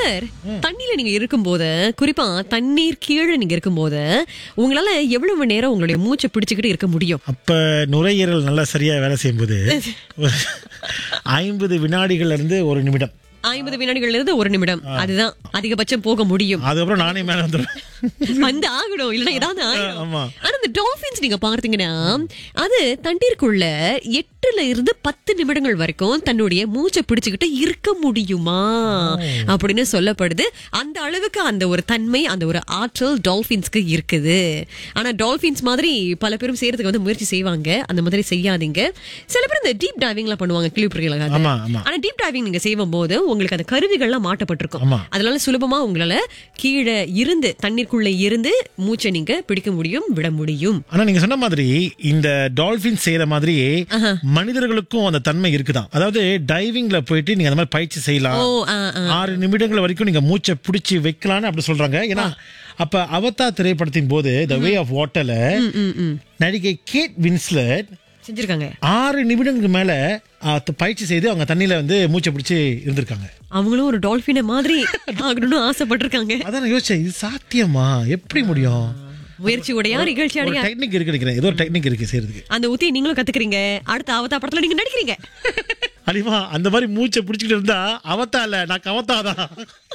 Sir தண்ணியில நீங்க இருக்கும்போது குறிப்பா தண்ணீர் கீழே நீங்க இருக்கும்போது உங்களால எவ்வளவு நேரம் உங்களுடைய மூச்சை பிடிச்சுக்கிட்டு இருக்க முடியும் அப்ப நுரையீரல் நல்லா சரியா வேலை செய்யும்போது ஒரு ஐம்பது வினாடிகள்ல இருந்து ஒரு நிமிடம் ஐம்பது வினாடிகள்ல இருந்து ஒரு நிமிடம் அதுதான் அதிகபட்சம் போக முடியும் அதுக்கப்புறம் நானே மேல வந்துடுவேன் வந்து ஆகணும் இல்லன்னா ஏதாவது ஆகணும் ஆமா ஆனா இந்த டால்பின்ஸ் நீங்க பார்த்தீங்கன்னா அது தண்ணீருக்குள்ள எட்டுல இருந்து பத்து நிமிடங்கள் வரைக்கும் தன்னுடைய மூச்சை பிடிச்சுக்கிட்டு இருக்க முடியுமா அப்படின்னு சொல்லப்படுது அந்த அளவுக்கு அந்த ஒரு தன்மை அந்த ஒரு ஆற்றல் டால்பின்ஸ்க்கு இருக்குது ஆனா டால்பின்ஸ் மாதிரி பல பேரும் செய்யறதுக்கு வந்து முயற்சி செய்வாங்க அந்த மாதிரி செய்யாதீங்க சில பேர் இந்த டீப் டைவிங்லாம் பண்ணுவாங்க கிளிப்பிரிகள் ஆமா ஆமா ஆனா டீப் டைவிங் நீங்க செய்யும் போது உங்களுக்கு அந்த கருவிகள்லாம் மாட்டப்பட்டிருக்கும் ஆமா. அதனால சுலபமா உங்களால கீழே இருந்து தண்ணீருக்குள்ள இருந்து மூச்சை நீங்க பிடிக்க முடியும் விட முடியும் ஆனா நீங்க சொன்ன மாதிரி இந்த டால்பின் செய்யற மாதிரி மனிதர்களுக்கும் அந்த தன்மை இருக்குதான் அதாவது டைவிங்ல போயிட்டு நீங்க அந்த மாதிரி பயிற்சி செய்யலாம் ஓ ஆ, ஆ. ஆறு நிமிடங்கள் வரைக்கும் நீங்க மூச்சை பிடிச்சி வைக்கலாம்னு அப்படி சொல்றாங்க ஏன்னா அப்ப அவதா திரைப்படத்தின் போது த வே ஆஃப் வாட்டர்ல ம், ம், ம். நடிகை கேட் வின்ஸ்லட் செஞ்சிருக்காங்க ஆறு நிமிடங்களுக்கு மேல ஆ, த- பயிற்சி செய்து அவங்க தண்ணியில வந்து மூச்சை பிடிச்சி இருந்திருக்காங்க அவங்களும் ஒரு டால்பினை மாதிரி ஆகணும்னு ஆசைப்பட்டிருக்காங்க அதான் நான் யோசிச்சேன் இது சாத்தியமா எப்படி முடியும் முயற்சியுடையா நிகழ்ச்சி ஒரு அடையா டெக்னிக் இருக்கு நினைக்கிறேன் ஏதோ ஒரு டெக்னிக் இருக்கு செய்யறதுக்கு அந்த உத்தியை நீங்களும் கத்துக்கிறீங்க அடுத்த அவதா படத்துல நீங்க நடிக்கிறீங்க அடிமா அந்த மாதிரி மூச்சை பிடிச்சிக்கிட்டு இருந்தா அவத்தா இல்ல நான் கவத்தாதான்